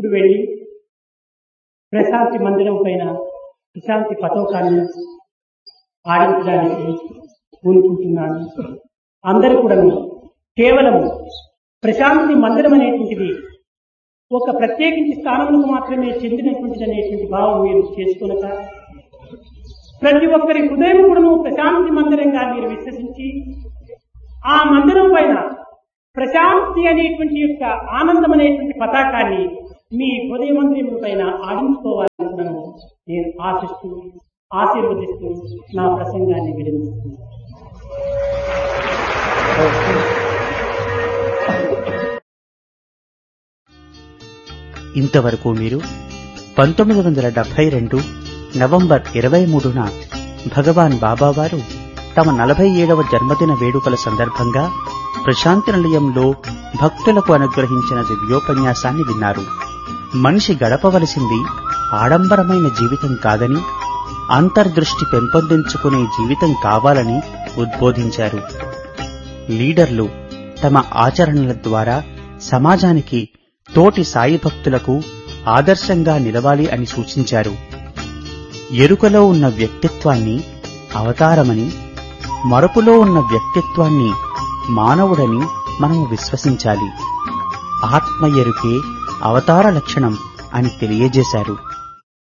ఇంటికి వెళ్ళి ప్రశాంతి మందిరం పైన ప్రశాంతి పతోకాన్ని ఆడించడానికి పూనుకుంటున్నాను అందరూ కూడా కేవలం ప్రశాంతి మందిరం అనేటువంటిది ఒక ప్రత్యేకించి స్థానములకు మాత్రమే చెందినటువంటిది అనేటువంటి భావం మీరు చేసుకునక ప్రతి ఒక్కరి హృదయం కూడాను ప్రశాంతి మందిరంగా మీరు విశ్వసించి ఆ మందిరం పైన ప్రశాంతి అనేటువంటి యొక్క ఆనందం అనేటువంటి పతాకాన్ని మీ హృదయ మందిరం పైన ఆడించుకోవాలని కూడాను నేను ఆశిస్తూ ఆశీర్వదిస్తూ నా ప్రసంగాన్ని విరమిస్తున్నాను ఇంతవరకు మీరు పంతొమ్మిది వందల డెబ్బై రెండు నవంబర్ ఇరవై మూడున భగవాన్ బాబావారు తమ నలభై ఏడవ జన్మదిన వేడుకల సందర్భంగా ప్రశాంతి నిలయంలో భక్తులకు అనుగ్రహించిన దివ్యోపన్యాసాన్ని విన్నారు మనిషి గడపవలసింది ఆడంబరమైన జీవితం కాదని అంతర్దృష్టి పెంపొందించుకునే జీవితం కావాలని ఉద్బోధించారు లీడర్లు తమ ఆచరణల ద్వారా సమాజానికి తోటి సాయి భక్తులకు ఆదర్శంగా నిలవాలి అని సూచించారు ఎరుకలో ఉన్న వ్యక్తిత్వాన్ని అవతారమని మరపులో ఉన్న వ్యక్తిత్వాన్ని మానవుడని మనము విశ్వసించాలి ఆత్మ ఎరుకే అవతార లక్షణం అని తెలియజేశారు